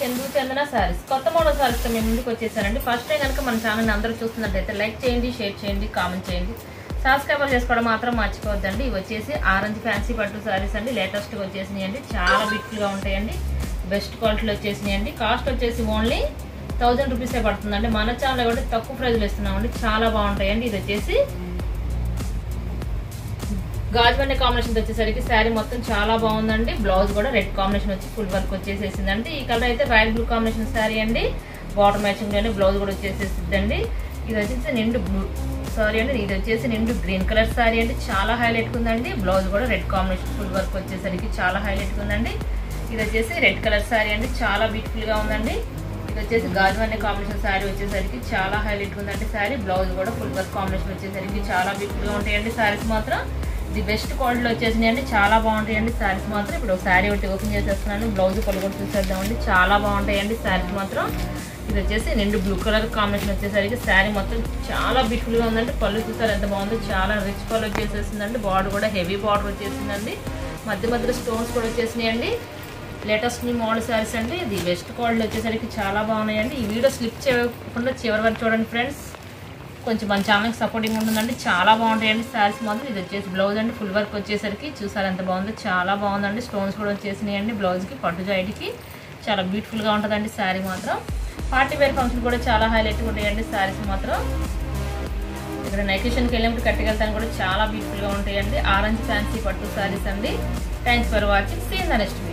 చందు చందన సారీస్ కొత్త మోడల్ సారీస్తో మేము ముందుకు వచ్చేసానండి ఫస్ట్ టైం కనుక మన ఛానల్ అందరూ చూస్తున్నట్లయితే లైక్ చేయండి షేర్ చేయండి కామెంట్ చేయండి సబ్స్క్రైబర్ చేసుకోవడం మాత్రం మర్చిపోవద్దండి ఇవి వచ్చేసి ఆరెంజ్ ఫ్యాన్సీ పట్టు సారీస్ అండి లేటెస్ట్గా వచ్చేసినాయి అండి చాలా బ్యూటిఫుల్గా ఉంటాయండి బెస్ట్ క్వాలిటీలో వచ్చేసినాయి అండి కాస్ట్ వచ్చేసి ఓన్లీ థౌజండ్ రూపీసే పడుతుందండి మన ఛానల్ కూడా తక్కువ ప్రైజ్లో ఇస్తున్నామండి చాలా బాగుంటాయండి ఇది వచ్చేసి గాజుబండి కాంబినేషన్ వచ్చేసరికి శారీ మొత్తం చాలా బాగుందండి బ్లౌజ్ కూడా రెడ్ కాంబినేషన్ వచ్చి ఫుల్ వర్క్ వచ్చేసేసిందండి ఈ కలర్ అయితే రాయల్ బ్లూ కాంబినేషన్ శారీ అండి బాటర్ మ్యాచింగ్ లోనే బ్లౌజ్ కూడా వచ్చేసేసిందండి ఇది వచ్చేసి నిండు బ్లూ సారీ అండి ఇది వచ్చేసి నిండు గ్రీన్ కలర్ శారీ అండి చాలా హైలైట్ ఉందండి బ్లౌజ్ కూడా రెడ్ కాంబినేషన్ ఫుల్ వర్క్ వచ్చేసరికి చాలా హైలైట్ ఉందండి ఇది వచ్చేసి రెడ్ కలర్ శారీ అండి చాలా బ్యూటిఫుల్ గా ఉందండి ఇది వచ్చేసి గాజువన్నీ కాంబినేషన్ శారీ వచ్చేసరికి చాలా హైలైట్ ఉందండి శారీ బ్లౌజ్ కూడా ఫుల్ వర్క్ కాంబినేషన్ వచ్చేసరికి చాలా బ్యూటిఫుల్ గా ఉంటాయండి శారీస్ మాత్రం ఇది బెస్ట్ క్వాలిటీలో వచ్చేసినాయి అండి చాలా బాగుంటాయండి శారీస్ మాత్రం ఇప్పుడు శారీ ఒకటి ఓపెన్ చేసేస్తున్నాను బ్లౌజ్ పళ్ళు కూడా చూసేద్దామండి చాలా బాగుంటాయండి శారీస్ మాత్రం ఇది వచ్చేసి నిండు బ్లూ కలర్ కాంబినేషన్ వచ్చేసరికి శారీ మొత్తం చాలా బ్యూటిఫుల్ గా ఉందండి పళ్ళు చూసారు ఎంత బాగుందో చాలా రిచ్ పళ్ళు వచ్చేసేసిందండి బార్డర్ కూడా హెవీ బార్డర్ వచ్చేసిందండి మధ్య మధ్యలో స్టోన్స్ కూడా వచ్చేసినాయండి లేటెస్ట్ న్యూ మోడల్ శారీస్ అండి ఇది బెస్ట్ క్వాలిటీ వచ్చేసరికి చాలా బాగున్నాయండి ఈ వీడియో స్లిప్ చేయకుండా చివరి వరకు చూడండి ఫ్రెండ్స్ కొంచెం మన ఛానల్కి సపోర్టింగ్ ఉంటుందండి చాలా బాగుంటాయండి శారీస్ మాత్రం ఇది వచ్చేసి బ్లౌజ్ అండి ఫుల్ వర్క్ వచ్చేసరికి చూసారు ఎంత బాగుందో చాలా బాగుందండి స్టోన్స్ కూడా వచ్చేసినాయండి బ్లౌజ్కి పట్టు జాయిట్కి చాలా బ్యూటిఫుల్గా ఉంటుందండి శారీ మాత్రం పార్టీ వేర్ ఫంక్షన్ కూడా చాలా హైలైట్గా ఉంటాయండి శారీస్ మాత్రం ఇక్కడ నైకేషన్కి వెళ్ళినప్పుడు కట్టుకెళ్తాను కూడా చాలా బ్యూటిఫుల్గా ఉంటాయండి ఆరెంజ్ ఫ్యాన్సీ పట్టు శారీస్ అండి thanks for watching see in the next video